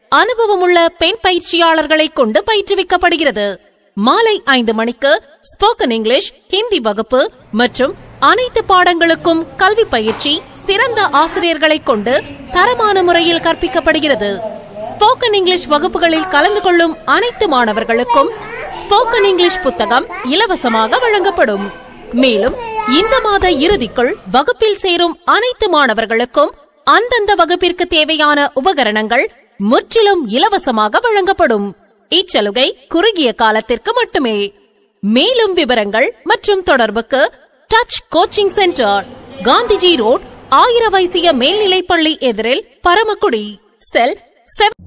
அனுபவமுள்ள பெண் பயிற்சியாளர்களை கொண்டு பயிற்றுவிக்கப்படுகிறது மாலை ஐந்து மணிக்கு ஸ்போக்கன் இங்கிலீஷ் ஹிந்தி வகுப்பு மற்றும் அனைத்து பாடங்களுக்கும் கல்வி பயிற்சி சிறந்த ஆசிரியர்களை கொண்டு தரமான முறையில் கற்பிக்கப்படுகிறது ஸ்போக்கன் இங்கிலீஷ் வகுப்புகளில் கலந்து கொள்ளும் அனைத்து மாணவர்களுக்கும் ஸ்போக்கன் இங்கிலீஷ் புத்தகம் இலவசமாக வழங்கப்படும் மேலும் இந்த மாத இறுதிக்குள் வகுப்பில் சேரும் அனைத்து மாணவர்களுக்கும் அந்தந்த வகுப்பிற்கு தேவையான உபகரணங்கள் முற்றிலும் இலவசமாக வழங்கப்படும் இச்சலுகை குறுகிய காலத்திற்கு மட்டுமே மேலும் விவரங்கள் மற்றும் தொடர்புக்கு touch coaching centre Gandhiji road Ayira Vaisya மேல்நிலைப்பள்ளி எதிரில் பரமக்குடி செல் செவன்